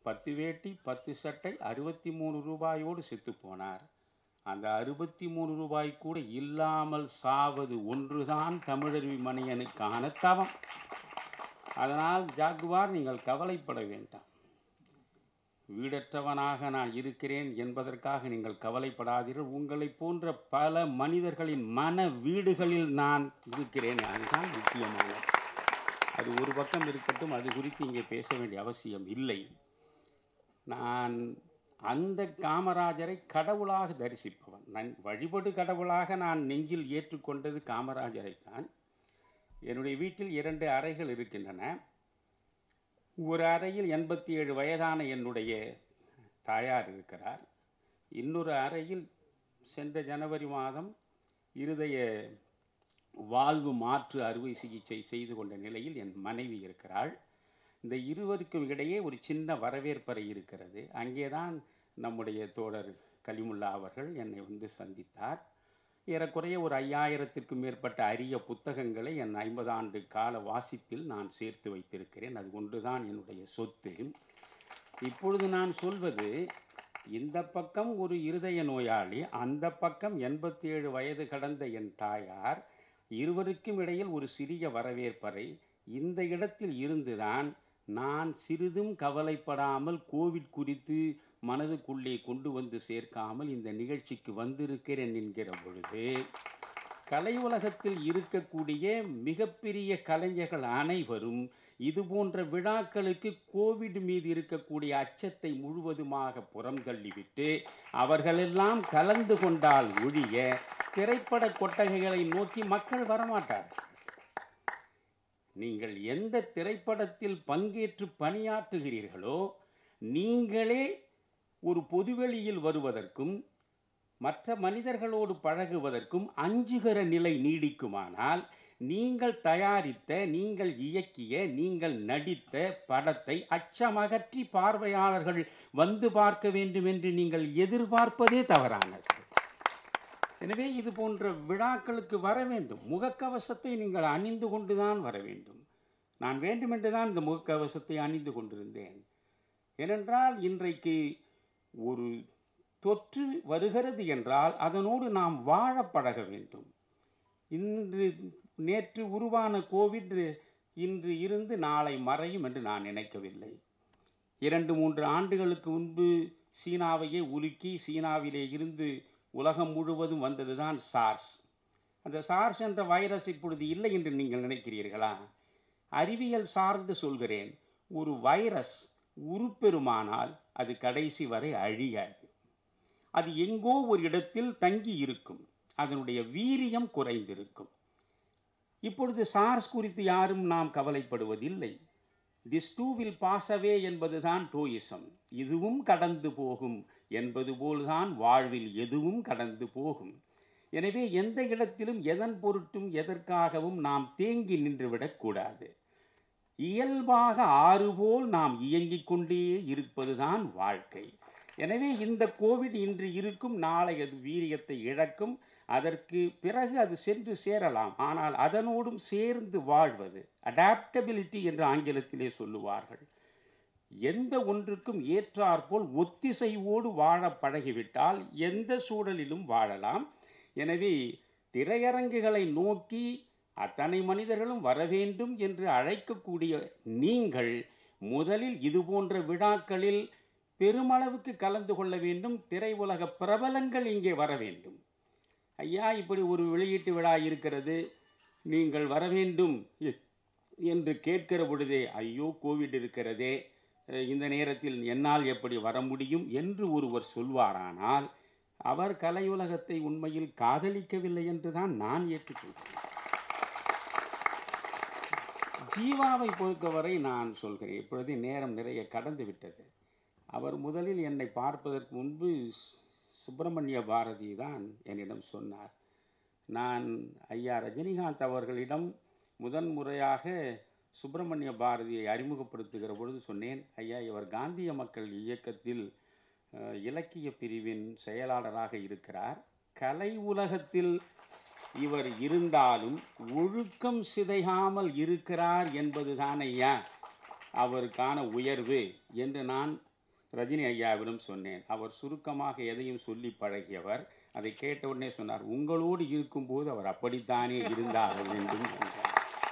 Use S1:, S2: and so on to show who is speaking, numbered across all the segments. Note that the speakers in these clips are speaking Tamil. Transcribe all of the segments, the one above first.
S1: பத்து வேட்டி பத்து சட்டை அறுபத்தி மூணு ரூபாயோடு செத்து போனார் அந்த அறுபத்தி மூணு ரூபாய் கூட இல்லாமல் சாவது ஒன்றுதான் தமிழருவி மணியனுக்கான தவம் அதனால் ஜாகுவார் நீங்கள் கவலைப்பட வேண்டாம் வீடற்றவனாக நான் இருக்கிறேன் என்பதற்காக நீங்கள் கவலைப்படாதீர்கள் உங்களை போன்ற பல மனிதர்களின் மன வீடுகளில் நான் இருக்கிறேன் அதுதான் முக்கியமானது அது ஒரு பக்கம் இருக்கட்டும் அது குறித்து இங்கே பேச வேண்டிய அவசியம் இல்லை நான் அந்த காமராஜரை கடவுளாக தரிசிப்பவன் நான் வழிபடு கடவுளாக நான் நெஞ்சில் ஏற்றுக்கொண்டது காமராஜரை தான் என்னுடைய வீட்டில் இரண்டு அறைகள் இருக்கின்றன ஒரு அறையில் எண்பத்தி ஏழு வயதான என்னுடைய தாயார் இருக்கிறார் இன்னொரு அறையில் சென்ற ஜனவரி மாதம் இருதய வாழ்வு மாற்று அறுவை சிகிச்சை செய்து கொண்ட நிலையில் என் மனைவி இருக்கிறாள் இந்த இருவருக்கும் இடையே ஒரு சின்ன வரவேற்பறை இருக்கிறது அங்கேதான் நம்முடைய தோழர் கலிமுல்லா அவர்கள் என்னை வந்து சந்தித்தார் ஏறக்குறைய ஒரு ஐயாயிரத்திற்கும் மேற்பட்ட அரிய புத்தகங்களை என் ஐம்பது ஆண்டு கால வாசிப்பில் நான் சேர்த்து வைத்திருக்கிறேன் அது ஒன்றுதான் என்னுடைய சொத்து இப்பொழுது நான் சொல்வது இந்த பக்கம் ஒரு இருதய நோயாளி அந்த பக்கம் எண்பத்தி ஏழு வயது கடந்த என் தாயார் இருவருக்கும் இடையில் ஒரு சிறிய வரவேற்பறை இந்த இடத்தில் இருந்துதான் நான் சிறிதும் கவலைப்படாமல் கோவிட் குறித்து மனதுக்குள்ளே கொண்டு வந்து சேர்க்காமல் இந்த நிகழ்ச்சிக்கு வந்திருக்கிறேன் என்கிற பொழுது கலை உலகத்தில் இருக்கக்கூடிய மிகப்பெரிய கலைஞர்கள் அனைவரும் இது போன்ற விழாக்களுக்கு கோவிட் மீது இருக்கக்கூடிய அச்சத்தை முழுவதுமாக புறம் தள்ளிவிட்டு அவர்களெல்லாம் கலந்து கொண்டால் ஒழிய திரைப்பட கொட்டகைகளை நோக்கி மக்கள் வரமாட்டார் நீங்கள் எந்த திரைப்படத்தில் பங்கேற்று பணியாற்றுகிறீர்களோ நீங்களே ஒரு பொதுவெளியில் வருவதற்கும் மற்ற மனிதர்களோடு பழகுவதற்கும் அஞ்சுகிற நிலை நீடிக்குமானால் நீங்கள் தயாரித்த நீங்கள் இயக்கிய நீங்கள் நடித்த படத்தை அச்சமகற்றி பார்வையாளர்கள் வந்து பார்க்க வேண்டும் என்று நீங்கள் எதிர்பார்ப்பதே தவறானது எனவே இது போன்ற விழாக்களுக்கு வர வேண்டும் முகக்கவசத்தை நீங்கள் அணிந்து கொண்டுதான் வர வேண்டும் நான் வேண்டுமென்று தான் இந்த முகக்கவசத்தை அணிந்து கொண்டிருந்தேன் ஏனென்றால் இன்றைக்கு ஒரு தொற்று வருகிறது என்றால் அதனோடு நாம் வாழ பழக வேண்டும் இன்று நேற்று உருவான கோவிட் இன்று இருந்து நாளை மறையும் என்று நான் நினைக்கவில்லை இரண்டு மூன்று ஆண்டுகளுக்கு முன்பு சீனாவையே உலுக்கி சீனாவிலே இருந்து உலகம் முழுவதும் வந்ததுதான் சார்ஸ் அந்த சார்ஸ் என்ற வைரஸ் இப்பொழுது இல்லை என்று நீங்கள் நினைக்கிறீர்களா அறிவியல் சார்ந்து சொல்கிறேன் ஒரு வைரஸ் உருப்பெருமானால் அது கடைசி வரை அழியாது அது எங்கோ ஒரு இடத்தில் தங்கி இருக்கும் அதனுடைய வீரியம் குறைந்திருக்கும் இப்பொழுது சார்ஸ் குறித்து யாரும் நாம் கவலைப்படுவதில்லை this too will pass away என்பதுதான் டோயிசம் இதுவும் கடந்து போகும் என்பது போல்தான் வாழ்வில் எதுவும் கடந்து போகும் எனவே எந்த இடத்திலும் எதன் பொருட்டும் எதற்காகவும் நாம் தேங்கி நின்றுவிடக்கூடாது இயல்பாக ஆறு போல் நாம் இயங்கிக் கொண்டே இருப்பதுதான் வாழ்க்கை எனவே இந்த கோவிட் இன்று இருக்கும் நாளை அது வீரியத்தை இழக்கும் அதற்கு பிறகு அது சென்று சேரலாம் ஆனால் அதனோடும் சேர்ந்து வாழ்வது அடாப்டபிலிட்டி என்று ஆங்கிலத்திலே சொல்லுவார்கள் எந்த ஒன்றுக்கும் ஏற்றாற்போல் ஒத்திசைவோடு வாழ பழகிவிட்டால் எந்த சூழலிலும் வாழலாம் எனவே திரையரங்குகளை நோக்கி அத்தனை மனிதர்களும் வர வேண்டும் என்று அழைக்கக்கூடிய நீங்கள் முதலில் இது போன்ற விழாக்களில் பெருமளவுக்கு கலந்து கொள்ள வேண்டும் திரையுலக பிரபலங்கள் இங்கே வர வேண்டும் ஐயா இப்படி ஒரு வெளியீட்டு விழா இருக்கிறது நீங்கள் வர வேண்டும் எ- என்று கேட்கிற பொழுதே ஐயோ கோவிட் இருக்கிறதே அஹ் இந்த நேரத்தில் என்னால் எப்படி வர முடியும் என்று ஒருவர் சொல்வாரானால் அவர் கலையுலகத்தை உண்மையில் காதலிக்கவில்லை என்று தான் நான் ஏற்றுக்கொள்கிறேன் ஜீவாவை பொறுத்தவரை நான் சொல்கிறேன் இப்பொழுது நேரம் நிறைய கடந்து விட்டது அவர் முதலில் என்னை பார்ப்பதற்கு முன்பு சு- சுப்பிரமணிய பாரதி தான் என்னிடம் சொன்னார் நான் ஐயா ரஜினிகாந்த் அவர்களிடம் முதன் முறையாக சுப்பிரமணிய பாரதியை அறிமுகப்படுத்துகிற பொழுது சொன்னேன் ஐயா இவர் காந்திய மக்கள் இயக்கத்தில் அஹ், இலக்கிய பிரிவின் செயலாளராக இருக்கிறார் கலை உலகத்தில் இவர் இருந்தாலும் ஒழுக்கம் சிதையாமல் இருக்கிறார் என்பதுதான் ஐயா அவருக்கான உயர்வு என்று நான் ரஜினி ஐயாவிடம் சொன்னேன் அவர் சுருக்கமாக எதையும் சொல்லி பழகியவர் அதை கேட்ட உடனே சொன்னார் உங்களோடு இருக்கும்போது அவர் அப்படித்தானே இருந்தார் என்றும் சொன்னார்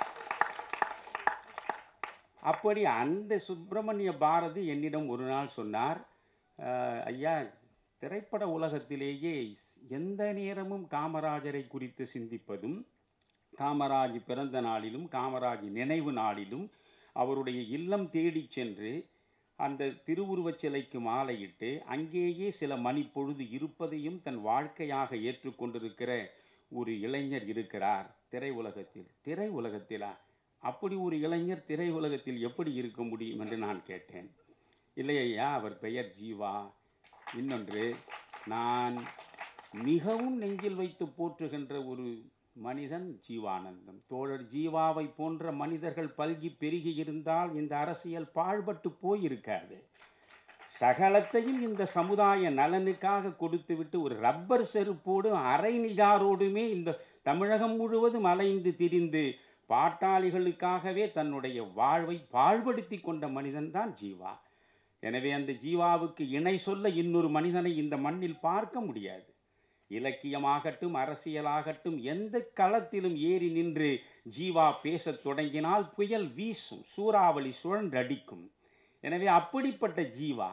S1: அப்படி அந்த சுப்பிரமணிய பாரதி என்னிடம் ஒரு நாள் சொன்னார் "அஹ், ஐயா திரைப்பட உலகத்திலேயே எந்த நேரமும் காமராஜரை குறித்து சிந்திப்பதும் காமராஜ் பிறந்த நாளிலும் காமராஜ் நினைவு நாளிலும் அவருடைய இல்லம் தேடிச் சென்று அந்த திருவுருவச் சிலைக்கு மாலையிட்டு அங்கேயே சில மணிப்பொழுது இருப்பதையும் தன் வாழ்க்கையாக ஏற்றுக்கொண்டிருக்கிற ஒரு இளைஞர் இருக்கிறார் திரை உலகத்தில் திரை உலகத்திலா அப்படி ஒரு இளைஞர் திரை உலகத்தில் எப்படி இருக்க முடியும் என்று நான் கேட்டேன் இல்லை ஐயா அவர் பெயர் ஜீவா இன்னொன்று நான் மிகவும் நெஞ்சில் வைத்து போற்றுகின்ற ஒரு மனிதன் ஜீவானந்தம் தோழர் ஜீவாவை போன்ற மனிதர்கள் பல்கி பெருகி இருந்தால் இந்த அரசியல் பாழ்பட்டு போயிருக்காது சகலத்தையும் இந்த சமுதாய நலனுக்காக கொடுத்துவிட்டு ஒரு ரப்பர் செருப்போடு அரை நிஜாரோடுமே இந்த தமிழகம் முழுவதும் அலைந்து திரிந்து பாட்டாளிகளுக்காகவே தன்னுடைய வாழ்வை பாழ்படுத்தி கொண்ட மனிதன்தான் ஜீவா எனவே அந்த ஜீவாவுக்கு இணை சொல்ல இன்னொரு மனிதனை இந்த மண்ணில் பார்க்க முடியாது இலக்கியமாகட்டும் அரசியலாகட்டும் எந்த களத்திலும் ஏறி நின்று ஜீவா பேசத் தொடங்கினால் புயல் வீசும் சூறாவளி சுழன்றடிக்கும் எனவே அப்படிப்பட்ட ஜீவா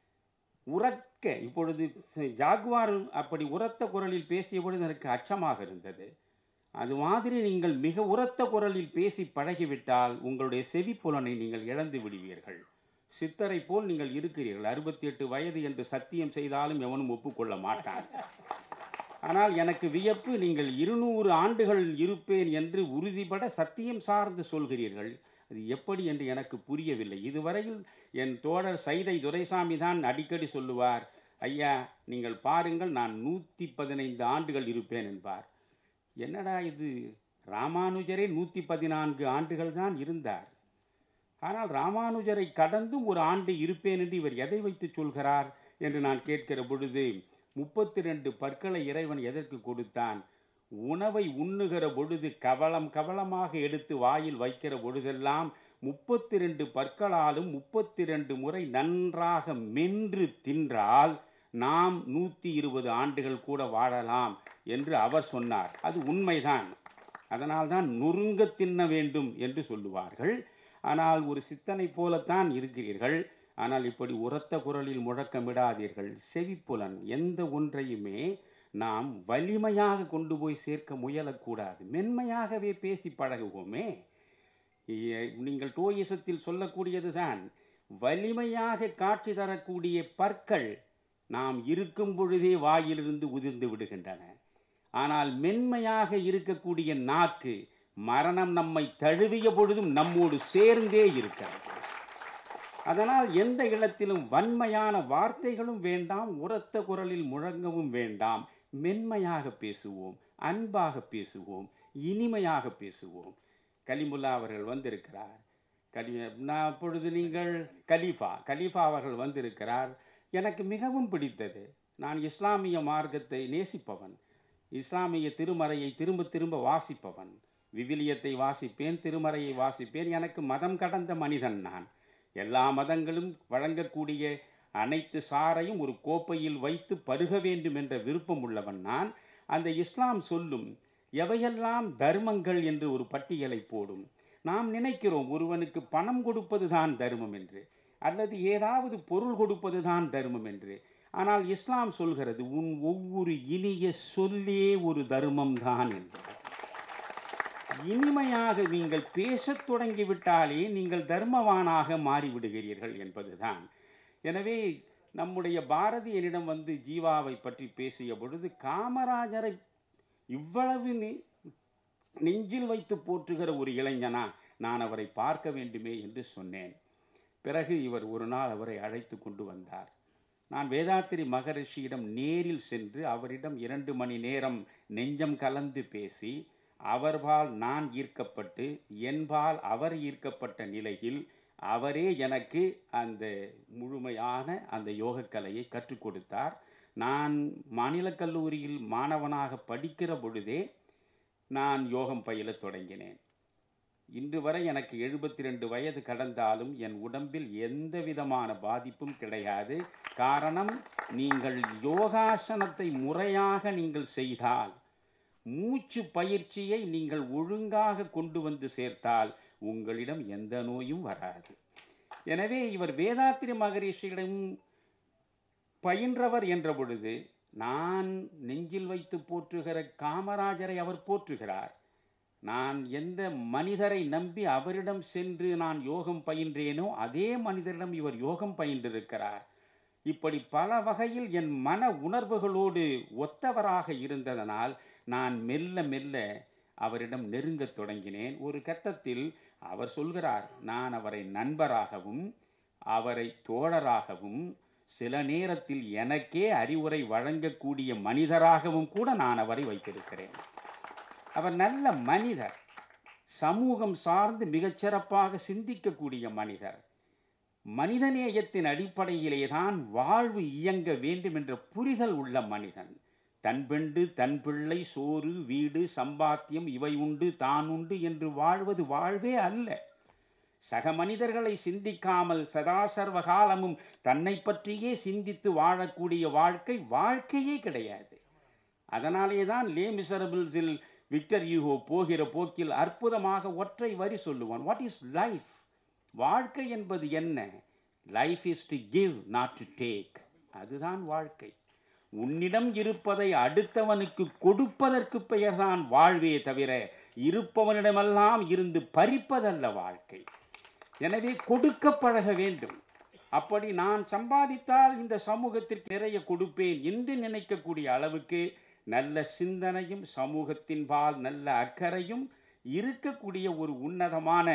S1: உரக்க இப்பொழுது ஜாகுவார் அப்படி உரத்த குரலில் பேசிய பொழுது எனக்கு அச்சமாக இருந்தது அது மாதிரி நீங்கள் மிக உரத்த குரலில் பேசி பழகிவிட்டால் உங்களுடைய செவிப்புலனை நீங்கள் இழந்து விடுவீர்கள் சித்தரை போல் நீங்கள் இருக்கிறீர்கள் அறுபத்தி எட்டு வயது என்று சத்தியம் செய்தாலும் எவனும் ஒப்புக்கொள்ள மாட்டான் ஆனால் எனக்கு வியப்பு நீங்கள் இருநூறு ஆண்டுகள் இருப்பேன் என்று உறுதிபட சத்தியம் சார்ந்து சொல்கிறீர்கள் அது எப்படி என்று எனக்கு புரியவில்லை இதுவரையில் என் தோழர் சைதை துரைசாமி தான் அடிக்கடி சொல்லுவார் ஐயா நீங்கள் பாருங்கள் நான் நூற்றி பதினைந்து ஆண்டுகள் இருப்பேன் என்பார் என்னடா இது ராமானுஜரே நூற்றி பதினான்கு ஆண்டுகள் தான் இருந்தார் ஆனால் ராமானுஜரை கடந்தும் ஒரு ஆண்டு இருப்பேன் என்று இவர் எதை வைத்து சொல்கிறார் என்று நான் கேட்கிற பொழுது முப்பத்தி ரெண்டு பற்களை இறைவன் எதற்கு கொடுத்தான் உணவை உண்ணுகிற பொழுது கவலம் கவலமாக எடுத்து வாயில் வைக்கிற பொழுதெல்லாம் முப்பத்தி ரெண்டு பற்களாலும் முப்பத்தி ரெண்டு முறை நன்றாக மென்று தின்றால் நாம் நூற்றி இருபது ஆண்டுகள் கூட வாழலாம் என்று அவர் சொன்னார் அது உண்மைதான் அதனால்தான் நொறுங்க தின்ன வேண்டும் என்று சொல்லுவார்கள் ஆனால் ஒரு சித்தனை போலத்தான் இருக்கிறீர்கள் ஆனால் இப்படி உரத்த குரலில் முழக்கமிடாதீர்கள் செவிப்புலன் எந்த ஒன்றையுமே நாம் வலிமையாக கொண்டு போய் சேர்க்க முயலக்கூடாது மென்மையாகவே பேசி பழகுவோமே இ- நீங்கள் டோயிசத்தில் சொல்லக்கூடியதுதான் வலிமையாக காட்சி தரக்கூடிய பற்கள் நாம் இருக்கும் பொழுதே வாயிலிருந்து உதிர்ந்து விடுகின்றன ஆனால் மென்மையாக இருக்கக்கூடிய நாக்கு மரணம் நம்மை தழுவிய பொழுதும் நம்மோடு சேர்ந்தே இருக்கிறது அதனால் எந்த இடத்திலும் வன்மையான வார்த்தைகளும் வேண்டாம் உரத்த குரலில் முழங்கவும் வேண்டாம் மென்மையாக பேசுவோம் அன்பாக பேசுவோம் இனிமையாக பேசுவோம் கலிமுல்லா அவர்கள் வந்திருக்கிறார் கலி நான் அப்பொழுது நீங்கள் கலீஃபா கலீஃபா அவர்கள் வந்திருக்கிறார் எனக்கு மிகவும் பிடித்தது நான் இஸ்லாமிய மார்க்கத்தை நேசிப்பவன் இஸ்லாமிய திருமறையை திரும்ப திரும்ப வாசிப்பவன் விவிலியத்தை வாசிப்பேன் திருமறையை வாசிப்பேன் எனக்கு மதம் கடந்த மனிதன் நான் எல்லா மதங்களும் வழங்கக்கூடிய அனைத்து சாரையும் ஒரு கோப்பையில் வைத்து பருக வேண்டும் என்ற விருப்பம் உள்ளவன் நான் அந்த இஸ்லாம் சொல்லும் எவையெல்லாம் தர்மங்கள் என்று ஒரு பட்டியலை போடும் நாம் நினைக்கிறோம் ஒருவனுக்கு பணம் கொடுப்பது தான் தர்மம் என்று அல்லது ஏதாவது பொருள் கொடுப்பது தான் தர்மம் என்று ஆனால் இஸ்லாம் சொல்கிறது உன் ஒவ்வொரு இனிய சொல்லே ஒரு தர்மம் தான் என்கிறது இனிமையாக நீங்கள் பேசத் தொடங்கிவிட்டாலே நீங்கள் தர்மவானாக மாறிவிடுகிறீர்கள் என்பதுதான் எனவே நம்முடைய பாரதி என்னிடம் வந்து ஜீவாவை பற்றி பேசிய பொழுது காமராஜரை இவ்வளவு நெ- நெஞ்சில் வைத்து போற்றுகிற ஒரு இளைஞனா நான் அவரை பார்க்க வேண்டுமே என்று சொன்னேன் பிறகு இவர் ஒரு நாள் அவரை அழைத்து கொண்டு வந்தார் நான் வேதாத்திரி மகரிஷியிடம் நேரில் சென்று அவரிடம் இரண்டு மணி நேரம் நெஞ்சம் கலந்து பேசி அவர்பால் நான் ஈர்க்கப்பட்டு என்பால் அவர் ஈர்க்கப்பட்ட நிலையில் அவரே எனக்கு அந்த முழுமையான அந்த யோகக்கலையை கற்றுக் கொடுத்தார் நான் மாநிலக் கல்லூரியில் மாணவனாக படிக்கிற பொழுதே நான் யோகம் பயிலத் தொடங்கினேன் இன்று வரை எனக்கு எழுபத்தி ரெண்டு வயது கடந்தாலும் என் உடம்பில் எந்த விதமான பாதிப்பும் கிடையாது காரணம் நீங்கள் யோகாசனத்தை முறையாக நீங்கள் செய்தால் மூச்சு பயிற்சியை நீங்கள் ஒழுங்காக கொண்டு வந்து சேர்த்தால் உங்களிடம் எந்த நோயும் வராது எனவே இவர் வேதாத்திரி மகரிஷியிடம் பயின்றவர் என்ற பொழுது நான் நெஞ்சில் வைத்து போற்றுகிற காமராஜரை அவர் போற்றுகிறார் நான் எந்த மனிதரை நம்பி அவரிடம் சென்று நான் யோகம் பயின்றேனோ அதே மனிதரிடம் இவர் யோகம் பயின்றிருக்கிறார் இப்படி பல வகையில் என் மன உணர்வுகளோடு ஒத்தவராக இருந்ததனால் நான் மெல்ல மெல்ல அவரிடம் நெருங்கத் தொடங்கினேன் ஒரு கட்டத்தில் அவர் சொல்கிறார் நான் அவரை நண்பராகவும் அவரை தோழராகவும் சில நேரத்தில் எனக்கே அறிவுரை வழங்கக்கூடிய மனிதராகவும் கூட நான் அவரை வைத்திருக்கிறேன் அவர் நல்ல மனிதர் சமூகம் சார்ந்து மிகச்சிறப்பாக சிந்திக்கக்கூடிய மனிதர் மனிதநேயத்தின் அடிப்படையிலே தான் வாழ்வு இயங்க வேண்டும் என்ற புரிதல் உள்ள மனிதன் தன் பெண்டு தன் பிள்ளை சோறு வீடு சம்பாத்தியம் இவை உண்டு தான் உண்டு என்று வாழ்வது வாழ்வே அல்ல சக மனிதர்களை சிந்திக்காமல் சதாசர்வ காலமும் தன்னை பற்றியே சிந்தித்து வாழக்கூடிய வாழ்க்கை வாழ்க்கையே கிடையாது அதனாலே தான் லே மிசரபிள்ஸில் விக்டர் யூகோ போகிற போக்கில் அற்புதமாக ஒற்றை வரி சொல்லுவான் வாட் இஸ் லைஃப் வாழ்க்கை என்பது என்ன life is to give not to take அதுதான் வாழ்க்கை உன்னிடம் இருப்பதை அடுத்தவனுக்கு கொடுப்பதற்கு பெயர்தான் வாழ்வே தவிர இருப்பவனிடமெல்லாம் இருந்து பறிப்பதல்ல வாழ்க்கை எனவே கொடுக்க பழக வேண்டும் அப்படி நான் சம்பாதித்தால் இந்த சமூகத்திற்கு நிறைய கொடுப்பேன் என்று நினைக்கக்கூடிய அளவுக்கு நல்ல சிந்தனையும் சமூகத்தின் பால் நல்ல அக்கறையும் இருக்கக்கூடிய ஒரு உன்னதமான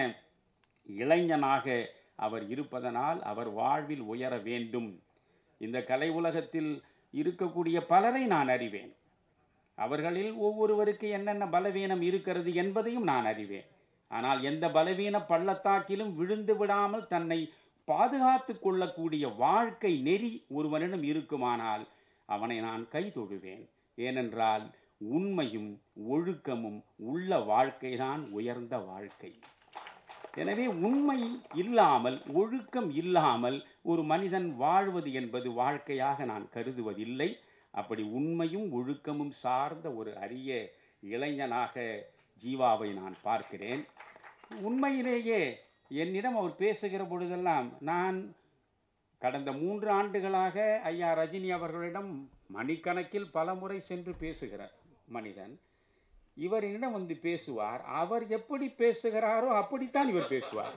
S1: இளைஞனாக அவர் இருப்பதனால் அவர் வாழ்வில் உயர வேண்டும் இந்த கலை உலகத்தில் இருக்கக்கூடிய பலரை நான் அறிவேன் அவர்களில் ஒவ்வொருவருக்கு என்னென்ன பலவீனம் இருக்கிறது என்பதையும் நான் அறிவேன் ஆனால் எந்த பலவீன பள்ளத்தாக்கிலும் விழுந்து விடாமல் தன்னை பாதுகாத்து கொள்ளக்கூடிய வாழ்க்கை நெறி ஒருவனிடம் இருக்குமானால் அவனை நான் கை தொழுவேன் ஏனென்றால் உண்மையும் ஒழுக்கமும் உள்ள வாழ்க்கைதான் உயர்ந்த வாழ்க்கை எனவே உண்மை இல்லாமல் ஒழுக்கம் இல்லாமல் ஒரு மனிதன் வாழ்வது என்பது வாழ்க்கையாக நான் கருதுவதில்லை அப்படி உண்மையும் ஒழுக்கமும் சார்ந்த ஒரு அரிய இளைஞனாக ஜீவாவை நான் பார்க்கிறேன் உண்மையிலேயே என்னிடம் அவர் பேசுகிற பொழுதெல்லாம் நான் கடந்த மூன்று ஆண்டுகளாக ஐயா ரஜினி அவர்களிடம் மணிக்கணக்கில் பல முறை சென்று பேசுகிற மனிதன் இவர் என்னிடம் வந்து பேசுவார் அவர் எப்படி பேசுகிறாரோ அப்படித்தான் இவர் பேசுவார்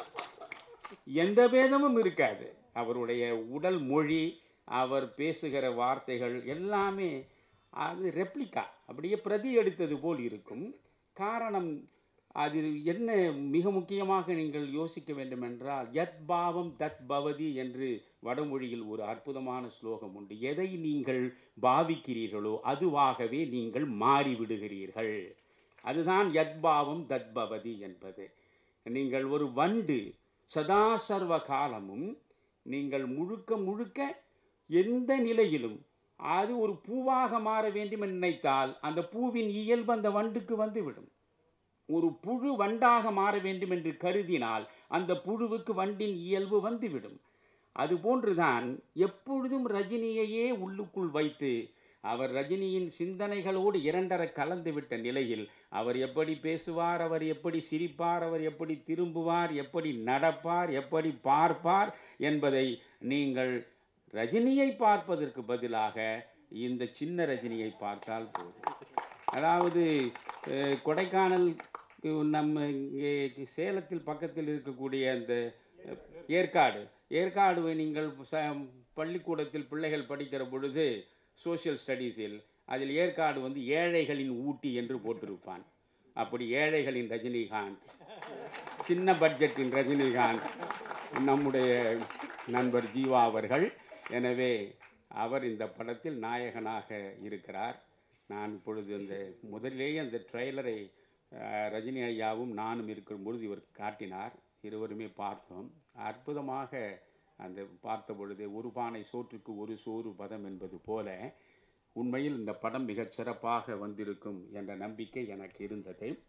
S1: எந்த பேதமும் இருக்காது அவருடைய உடல் மொழி அவர் பேசுகிற வார்த்தைகள் எல்லாமே அது ரெப்ளிகா அப்படியே பிரதி எடுத்தது போல் இருக்கும் காரணம் அதில் என்ன மிக முக்கியமாக நீங்கள் யோசிக்க வேண்டும் என்றால் யத் பாவம் தத் பவதி என்று வடமொழியில் ஒரு அற்புதமான ஸ்லோகம் உண்டு எதை நீங்கள் பாவிக்கிறீர்களோ அதுவாகவே நீங்கள் மாறிவிடுகிறீர்கள் அதுதான் யத் பாவம் தத் பவதி என்பது நீங்கள் ஒரு வண்டு சதா சர்வ காலமும் நீங்கள் முழுக்க முழுக்க எந்த நிலையிலும் அது ஒரு பூவாக மாற வேண்டும் என்று நினைத்தால் அந்த பூவின் இயல்பு அந்த வண்டுக்கு வந்துவிடும் ஒரு புழு வண்டாக மாற வேண்டும் என்று கருதினால் அந்த புழுவுக்கு வண்டின் இயல்பு வந்துவிடும் அதுபோன்றுதான் எப்பொழுதும் ரஜினியையே உள்ளுக்குள் வைத்து அவர் ரஜினியின் சிந்தனைகளோடு இரண்டர கலந்துவிட்ட நிலையில் அவர் எப்படி பேசுவார் அவர் எப்படி சிரிப்பார் அவர் எப்படி திரும்புவார் எப்படி நடப்பார் எப்படி பார்ப்பார் என்பதை நீங்கள் ரஜினியை பார்ப்பதற்கு பதிலாக இந்த சின்ன ரஜினியை பார்த்தால் போதும் அதாவது அஹ், கொடைக்கானல் அஹ், நம்ம இங்கே சேலத்தில் பக்கத்தில் இருக்கக்கூடிய அந்த அஹ், ஏற்காடு ஏற்காடு நீங்கள் ச பள்ளிக்கூடத்தில் பிள்ளைகள் படிக்கிற பொழுது சோஷியல் ஸ்டடீஸில் அதில் ஏற்காடு வந்து ஏழைகளின் ஊட்டி என்று போட்டிருப்பான் அப்படி ஏழைகளின் ரஜினிகாந்த் சின்ன பட்ஜெட்டின் ரஜினிகாந்த் நம்முடைய நண்பர் ஜீவா அவர்கள் எனவே அவர் இந்த படத்தில் நாயகனாக இருக்கிறார் நான் இப்பொழுது இந்த முதலிலேயே அந்த ட்ரெய்லரை அஹ், ரஜினி ஐயாவும் நானும் இருக்கும் பொழுது இவர் காட்டினார் இருவருமே பார்த்தோம் அற்புதமாக அந்த பார்த்த பொழுது ஒரு பானை சோற்றுக்கு ஒரு சோறு பதம் என்பது போல உண்மையில் இந்த படம் மிகச் சிறப்பாக வந்திருக்கும் என்ற நம்பிக்கை எனக்கு இருந்தது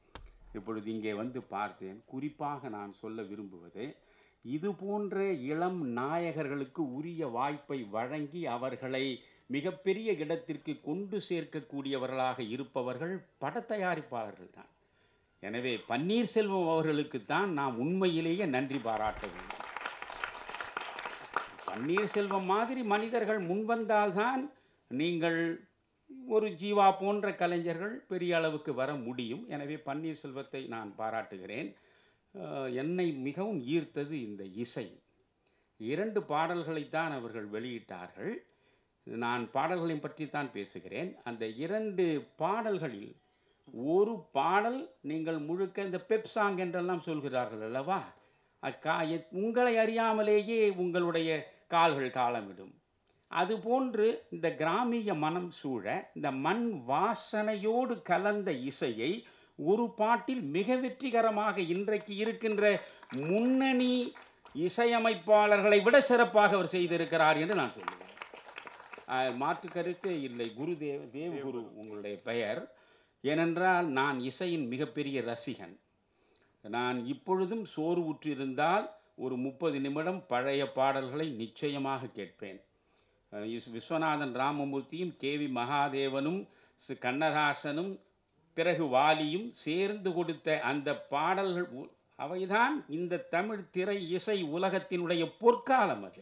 S1: இப்பொழுது இங்கே வந்து பார்த்தேன் குறிப்பாக நான் சொல்ல விரும்புவது இது போன்ற இளம் நாயகர்களுக்கு உரிய வாய்ப்பை வழங்கி அவர்களை மிகப்பெரிய இடத்திற்கு கொண்டு சேர்க்கக்கூடியவர்களாக இருப்பவர்கள் பட தயாரிப்பாளர்கள் தான் எனவே பன்னீர்செல்வம் அவர்களுக்கு தான் நாம் உண்மையிலேயே நன்றி பாராட்ட வேண்டும் பன்னீர்செல்வம் மாதிரி மனிதர்கள் முன்வந்தால்தான் நீங்கள் ஒரு ஜீவா போன்ற கலைஞர்கள் பெரிய அளவுக்கு வர முடியும் எனவே பன்னீர்செல்வத்தை நான் பாராட்டுகிறேன் அஹ், என்னை மிகவும் ஈர்த்தது இந்த இசை இரண்டு பாடல்களைத்தான் அவர்கள் வெளியிட்டார்கள் நான் பாடல்களையும் பற்றி தான் பேசுகிறேன் அந்த இரண்டு பாடல்களில் ஒரு பாடல் நீங்கள் முழுக்க இந்த பெப் சாங் என்றெல்லாம் சொல்கிறார்கள் அல்லவா அக்கா எ- உங்களை அறியாமலேயே உங்களுடைய கால்கள் தாளமிடும் அதுபோன்று இந்த கிராமிய மனம் சூழ இந்த மண் வாசனையோடு கலந்த இசையை ஒரு பாட்டில் மிக வெற்றிகரமாக இன்றைக்கு இருக்கின்ற முன்னணி இசையமைப்பாளர்களை விட சிறப்பாக அவர் செய்திருக்கிறார் என்று நான் சொல்லுவேன் அஹ், மாற்று கருத்தே இல்லை குரு தேவ தேவகுரு உங்களுடைய பெயர் ஏனென்றால் நான் இசையின் மிகப்பெரிய ரசிகன் நான் இப்பொழுதும் சோறு உற்றிருந்தால் ஒரு முப்பது நிமிடம் பழைய பாடல்களை நிச்சயமாக கேட்பேன் அஹ் இஸ்- விஸ்வநாதன் ராமமூர்த்தியும் கேவி மகாதேவனும் சி- கண்ணதாசனும் பிறகு வாலியும் சேர்ந்து கொடுத்த அந்த பாடல்கள் உ- அவைதான் இந்த தமிழ் திரை இசை உலகத்தினுடைய பொற்காலம் அது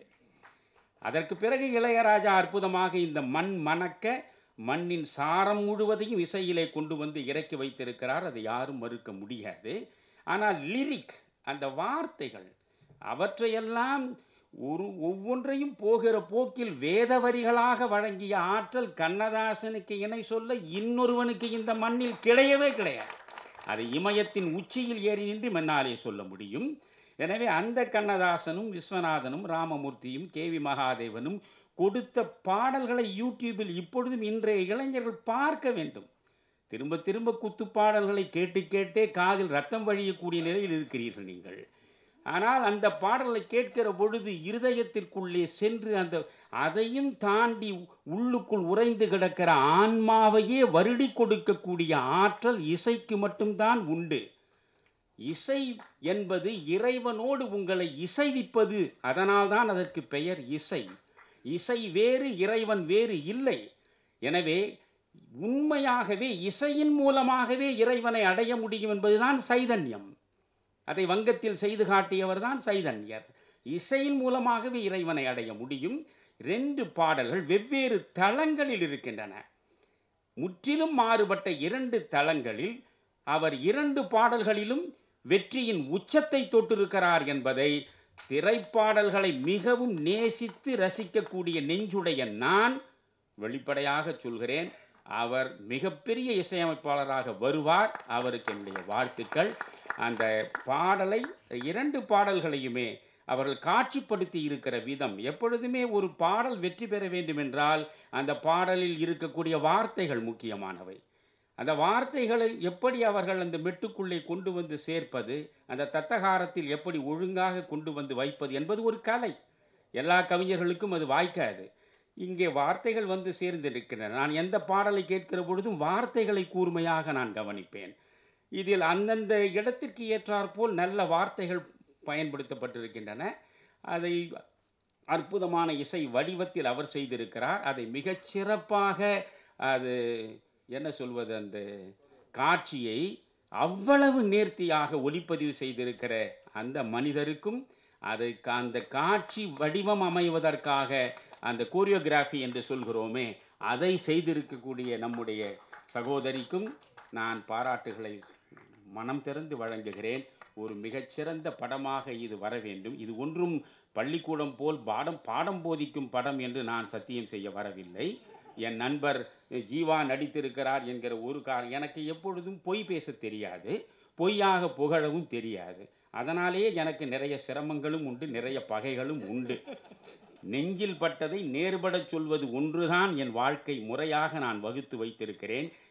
S1: அதற்கு பிறகு இளையராஜா அற்புதமாக இந்த மண் மணக்க மண்ணின் சாரம் முழுவதையும் இசையிலே கொண்டு வந்து இறக்கி வைத்திருக்கிறார் அதை யாரும் மறுக்க முடியாது ஆனால் லிரிக் அந்த வார்த்தைகள் அவற்றையெல்லாம் ஒரு ஒவ்வொன்றையும் போகிற போக்கில் வேத வரிகளாக வழங்கிய ஆற்றல் கண்ணதாசனுக்கு இணை சொல்ல இன்னொருவனுக்கு இந்த மண்ணில் கிடையவே கிடையாது அது இமயத்தின் உச்சியில் ஏறி நின்று மன்னாலே சொல்ல முடியும் எனவே அந்த கண்ணதாசனும் விஸ்வநாதனும் ராமமூர்த்தியும் கேவி மகாதேவனும் கொடுத்த பாடல்களை யூடியூபில் இப்பொழுதும் இன்றைய இளைஞர்கள் பார்க்க வேண்டும் திரும்ப திரும்ப குத்து பாடல்களை கேட்டு கேட்டே காதில் ரத்தம் வழியக்கூடிய நிலையில் இருக்கிறீர்கள் நீங்கள் ஆனால் அந்த பாடலை கேட்கிற பொழுது இருதயத்திற்குள்ளே சென்று அந்த அதையும் தாண்டி உள்ளுக்குள் உறைந்து கிடக்கிற ஆன்மாவையே வருடி கொடுக்கக்கூடிய ஆற்றல் இசைக்கு மட்டும்தான் உண்டு இசை என்பது இறைவனோடு உங்களை இசைவிப்பது அதனால்தான் அதற்கு பெயர் இசை இசை வேறு இறைவன் வேறு இல்லை எனவே உண்மையாகவே இசையின் மூலமாகவே இறைவனை அடைய முடியும் என்பதுதான் சைதன்யம் அதை வங்கத்தில் செய்து காட்டியவர் தான் சைதன்யர் இசையின் மூலமாகவே இறைவனை அடைய முடியும் ரெண்டு பாடல்கள் வெவ்வேறு தளங்களில் இருக்கின்றன முற்றிலும் மாறுபட்ட இரண்டு தளங்களில் அவர் இரண்டு பாடல்களிலும் வெற்றியின் உச்சத்தை தொட்டிருக்கிறார் என்பதை திரைப்பாடல்களை மிகவும் நேசித்து ரசிக்கக்கூடிய நெஞ்சுடைய நான் வெளிப்படையாக சொல்கிறேன் அவர் மிகப்பெரிய இசையமைப்பாளராக வருவார் அவருக்கு என்னுடைய வாழ்த்துக்கள் அந்த பாடலை இரண்டு பாடல்களையுமே அவர்கள் காட்சிப்படுத்தி இருக்கிற விதம் எப்பொழுதுமே ஒரு பாடல் வெற்றி பெற வேண்டும் என்றால் அந்த பாடலில் இருக்கக்கூடிய வார்த்தைகள் முக்கியமானவை அந்த வார்த்தைகளை எப்படி அவர்கள் அந்த மெட்டுக்குள்ளே கொண்டு வந்து சேர்ப்பது அந்த தத்தகாரத்தில் எப்படி ஒழுங்காக கொண்டு வந்து வைப்பது என்பது ஒரு கலை எல்லா கவிஞர்களுக்கும் அது வாய்க்காது இங்கே வார்த்தைகள் வந்து சேர்ந்திருக்கின்றன நான் எந்த பாடலை கேட்கிற பொழுதும் வார்த்தைகளை கூர்மையாக நான் கவனிப்பேன் இதில் அந்தந்த இடத்திற்கு ஏற்றாற்போல் நல்ல வார்த்தைகள் பயன்படுத்தப்பட்டிருக்கின்றன அதை அற்புதமான இசை வடிவத்தில் அவர் செய்திருக்கிறார் அதை மிகச் சிறப்பாக அது என்ன சொல்வது அந்த காட்சியை அவ்வளவு நேர்த்தியாக ஒளிப்பதிவு செய்திருக்கிற அந்த மனிதருக்கும் அதை அந்த காட்சி வடிவம் அமைவதற்காக அந்த கோரியோகிராஃபி என்று சொல்கிறோமே அதை செய்திருக்கக்கூடிய நம்முடைய சகோதரிக்கும் நான் பாராட்டுகளை மனம் திறந்து வழங்குகிறேன் ஒரு மிகச்சிறந்த படமாக இது வர வேண்டும் இது ஒன்றும் பள்ளிக்கூடம் போல் பாடம் பாடம் போதிக்கும் படம் என்று நான் சத்தியம் செய்ய வரவில்லை என் நண்பர் ஜீவா நடித்திருக்கிறார் என்கிற ஒரு கார் எனக்கு எப்பொழுதும் பொய் பேச தெரியாது பொய்யாக புகழவும் தெரியாது அதனாலேயே எனக்கு நிறைய சிரமங்களும் உண்டு நிறைய பகைகளும் உண்டு நெஞ்சில் பட்டதை நேர்படச் சொல்வது ஒன்றுதான் என் வாழ்க்கை முறையாக நான் வகுத்து வைத்திருக்கிறேன்